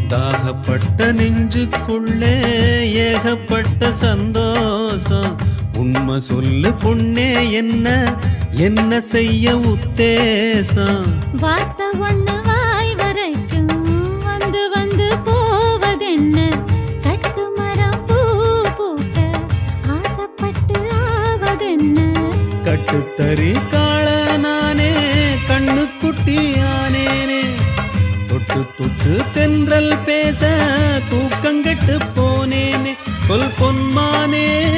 தாகப்பட்ட நெஞ்சுக்குள்ளே ஏகப்பட்ட சந்தோஷம் உண்மை சொல்லு பொண்ணே என்ன என்ன செய்ய உத்தேசம் வார்த்தை ஒண்ணு வாய் வரைக்கும் வந்து வந்து போவதென்ன கட்டு மரம் பூ பூக்க ஆசைப்பட்டு ஆவதென்ன கட்டுத்தறி காள நானே கண்ணுக்குட்டி ஆனேனே தொட்டு தொட்டு தென்றல் பேச தூக்கங்கெட்டு போனேனே கொல் பொன்மானே